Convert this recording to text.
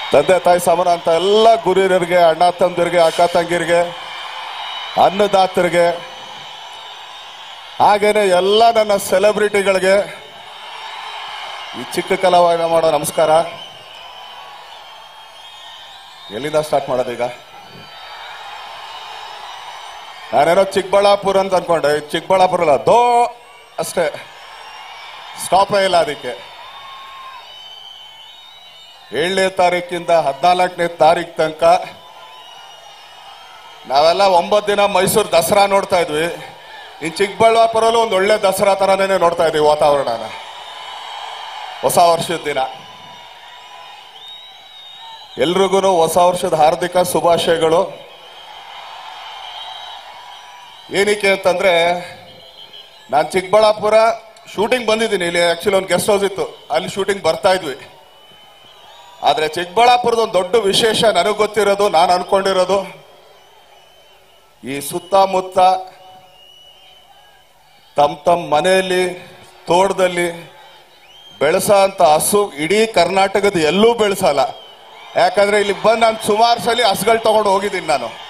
ತಂದೆ ತಾಯಿ ಸಮಾನ ಅಂತ ಎಲ್ಲ ಗುರಿಯರಿಗೆ ಅಣ್ಣ ತಮ್ಮದಿರಿಗೆ ಅಕ್ಕ ತಂಗಿರಿಗೆ ಅನ್ನದಾತರಿಗೆ ಹಾಗೇನೆ ಎಲ್ಲ ನನ್ನ ಸೆಲೆಬ್ರಿಟಿಗಳಿಗೆ ಈ ಚಿಕ್ಕ ಕಲಾವಿದ ಮಾಡೋ ನಮಸ್ಕಾರ ಎಲ್ಲಿಂದ ಸ್ಟಾರ್ಟ್ ಮಾಡೋದು ಈಗ ನಾನೇನೋ ಚಿಕ್ಕಬಳ್ಳಾಪುರ ಅಂತ ಅನ್ಕೊಂಡೆ ಇದು ಚಿಕ್ಕಬಳ್ಳಾಪುರ ಅಲ್ಲ ದೋ ಅಷ್ಟೇ ಸ್ಟಾಪೇ ಇಲ್ಲ ಅದಕ್ಕೆ ಏಳನೇ ತಾರೀಕಿಂದ ಹದಿನಾಲ್ಕನೇ ತಾರೀಕು ತನಕ ನಾವೆಲ್ಲ ಒಂಬತ್ತು ದಿನ ಮೈಸೂರು ದಸರಾ ನೋಡ್ತಾ ಇದ್ವಿ ಇನ್ ಚಿಕ್ಕಬಳ್ಳಾಪುರಲ್ಲೂ ಒಂದು ಒಳ್ಳೆ ದಸರಾ ತರನೇ ನೋಡ್ತಾ ಇದ್ವಿ ವಾತಾವರಣನ ಹೊಸ ವರ್ಷದ ದಿನ ಎಲ್ರಿಗೂ ಹೊಸ ವರ್ಷದ ಹಾರ್ದಿಕ ಶುಭಾಶಯಗಳು ಏನಕ್ಕೆ ಅಂತಂದ್ರೆ ನಾನು ಚಿಕ್ಕಬಳ್ಳಾಪುರ ಶೂಟಿಂಗ್ ಬಂದಿದ್ದೀನಿ ಇಲ್ಲಿ ಆಕ್ಚುಲಿ ಒಂದು ಗೆಸ್ಟ್ ಹೌಸ್ ಇತ್ತು ಅಲ್ಲಿ ಶೂಟಿಂಗ್ ಬರ್ತಾ ಇದ್ವಿ ಆದ್ರೆ ಚಿಕ್ಕಬಳ್ಳಾಪುರದ ಒಂದು ದೊಡ್ಡ ವಿಶೇಷ ನನಗೆ ಗೊತ್ತಿರೋದು ನಾನು ಅನ್ಕೊಂಡಿರೋದು ಈ ಸುತ್ತಮುತ್ತ ತಮ್ಮ ತಮ್ಮ ಮನೆಯಲ್ಲಿ ತೋಟದಲ್ಲಿ ಬೆಳೆಸೋ ಅಂತ ಹಸು ಇಡೀ ಕರ್ನಾಟಕದ ಎಲ್ಲೂ ಬೆಳೆಸಲ್ಲ ಯಾಕಂದ್ರೆ ಇಲ್ಲಿ ಬಂದು ನಾನು ಸುಮಾರು ಸಲ ಹಸುಗಳು ತಗೊಂಡು ಹೋಗಿದ್ದೀನಿ ನಾನು